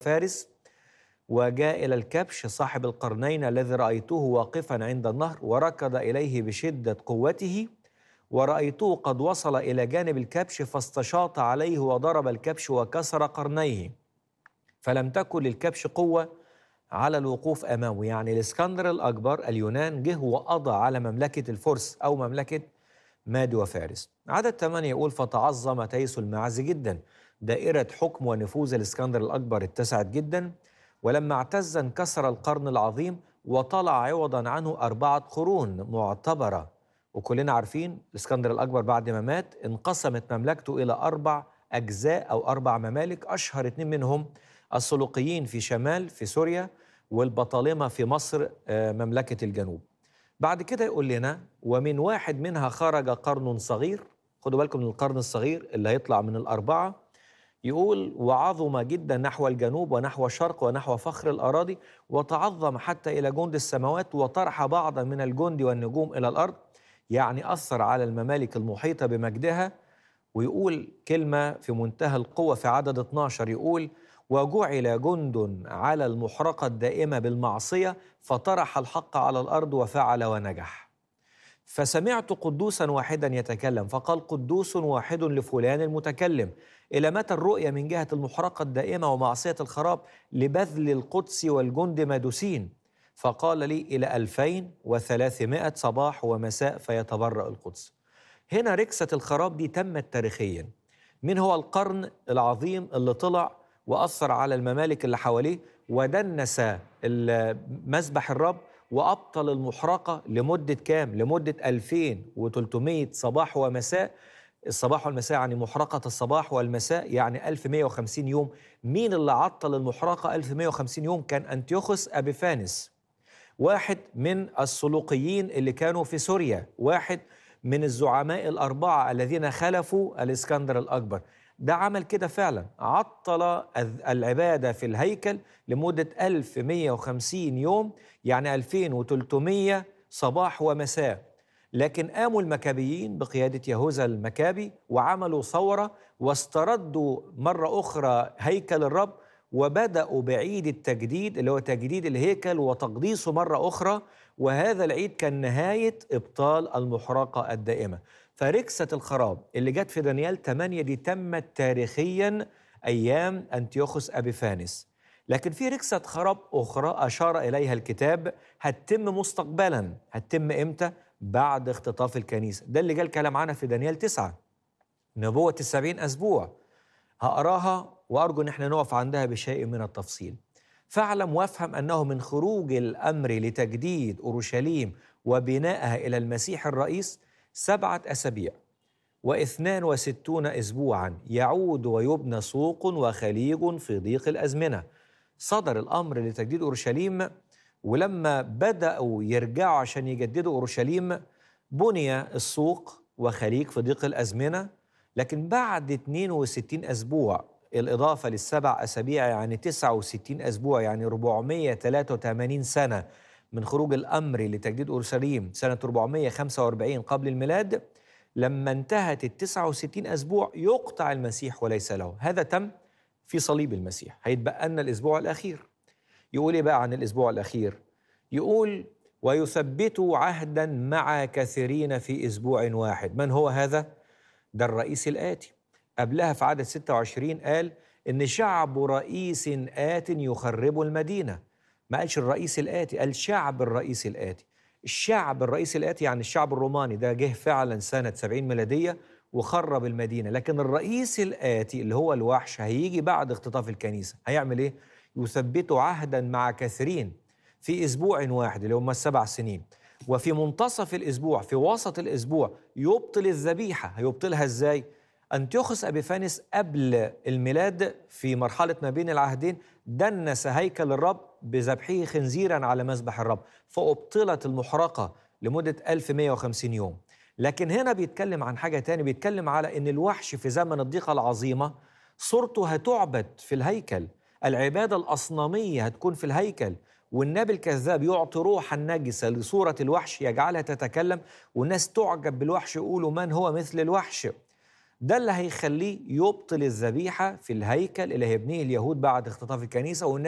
فارس وجاء إلى الكبش صاحب القرنين الذي رأيته واقفا عند النهر وركض إليه بشدة قوته ورأيته قد وصل إلى جانب الكبش فاستشاط عليه وضرب الكبش وكسر قرنيه فلم تكن للكبش قوة على الوقوف أمامه يعني الإسكندر الأكبر اليونان جه وقضى على مملكة الفرس أو مملكة مادي وفارس عدد ثمانية يقول فتعظم تيس المعز جدا دائرة حكم ونفوذ الإسكندر الأكبر اتسعت جدا ولما اعتز انكسر القرن العظيم وطلع عوضا عنه أربعة قرون معتبرة وكلنا عارفين الإسكندر الأكبر بعد ما مات انقسمت مملكته إلى أربع أجزاء أو أربع ممالك أشهر اتنين منهم السلوقيين في شمال في سوريا والبطالمة في مصر آه، مملكة الجنوب بعد كده يقول لنا ومن واحد منها خرج قرن صغير خدوا بالكم من القرن الصغير اللي هيطلع من الأربعة يقول وعظم جدا نحو الجنوب ونحو الشرق ونحو فخر الأراضي وتعظم حتى إلى جند السماوات وطرح بعضا من الجند والنجوم إلى الأرض يعني أثر على الممالك المحيطة بمجدها ويقول كلمة في منتهى القوة في عدد 12 يقول وجعل جند على المحرقة الدائمة بالمعصية فطرح الحق على الأرض وفعل ونجح فسمعت قدوسا واحدا يتكلم فقال قدوس واحد لفلان المتكلم إلى متى الرؤية من جهة المحرقة الدائمة ومعصية الخراب لبذل القدس والجند مدوسين فقال لي إلى ألفين وثلاثمائة صباح ومساء فيتبرأ القدس هنا ركسة الخراب دي تمت تاريخيا من هو القرن العظيم اللي طلع وأثر على الممالك اللي حواليه ودنس مذبح الرب وأبطل المحرقة لمدة كام؟ لمدة 2300 صباح ومساء الصباح والمساء يعني محرقة الصباح والمساء يعني 1150 يوم مين اللي عطل المحرقة 1150 يوم كان أنتيوخوس أبيفانس واحد من السلوقيين اللي كانوا في سوريا واحد من الزعماء الأربعة الذين خلفوا الإسكندر الأكبر ده عمل كده فعلا عطل العبادة في الهيكل لمدة 1150 يوم يعني 2300 صباح ومساء لكن قاموا المكابيين بقيادة يهوذا المكابي وعملوا ثورة واستردوا مرة أخرى هيكل الرب وبدأوا بعيد التجديد اللي هو تجديد الهيكل وتقديسه مرة أخرى وهذا العيد كان نهاية إبطال المحرقة الدائمة فركسة الخراب اللي جت في دانيال 8 دي تمت تاريخيا أيام أنتيوخوس أبيفانس لكن في ركسة خراب أخرى أشار إليها الكتاب هتتم مستقبلا هتتم إمتى؟ بعد اختطاف الكنيسة ده اللي جاء الكلام عنها في دانيال 9 نبوة السبعين أسبوع هقراها وأرجو أن احنا نقف عندها بشيء من التفصيل فاعلم وافهم أنه من خروج الأمر لتجديد أورشليم وبنائها إلى المسيح الرئيس سبعة أسابيع واثنان وستون أسبوعا يعود ويبنى سوق وخليج في ضيق الأزمنة صدر الأمر لتجديد أورشليم ولما بدأوا يرجعوا عشان يجددوا أورشليم بني السوق وخليج في ضيق الأزمنة لكن بعد 62 أسبوع الإضافة للسبع أسابيع يعني 69 أسبوع يعني 483 سنة من خروج الأمر لتجديد أورشليم سنة 445 قبل الميلاد لما انتهت ال 69 أسبوع يقطع المسيح وليس له هذا تم في صليب المسيح هيتبقى لنا الأسبوع الأخير يقول إيه بقى عن الأسبوع الأخير يقول ويثبت عهدا مع كثيرين في أسبوع واحد من هو هذا؟ ده الرئيس الآتي قبلها في عدد 26 قال إن شعب رئيس آت يخرب المدينة ما قالش الرئيس الآتي قال شعب الرئيس الآتي الشعب الرئيس الآتي يعني الشعب الروماني ده جه فعلا سنة 70 ميلادية وخرب المدينة لكن الرئيس الآتي اللي هو الوحش هيجي بعد اختطاف الكنيسة هيعمل إيه؟ يثبت عهدا مع كثيرين في أسبوع واحد اللي هم السبع سنين وفي منتصف الأسبوع في وسط الأسبوع يبطل الذبيحة هيبطلها إزاي؟ أنتيوخوس أبيفانس قبل الميلاد في مرحلة ما بين العهدين دنس هيكل الرب بذبحه خنزيرا على مذبح الرب فأبطلت المحرقة لمدة 1150 يوم لكن هنا بيتكلم عن حاجة تاني بيتكلم على أن الوحش في زمن الضيقة العظيمة صورته هتعبد في الهيكل العبادة الأصنامية هتكون في الهيكل والنبي الكذاب يعطي روحا نجسة لصورة الوحش يجعلها تتكلم والناس تعجب بالوحش يقولوا من هو مثل الوحش ده اللي هيخليه يبطل الذبيحة في الهيكل اللي هيبنيه اليهود بعد اختطاف الكنيسة والناس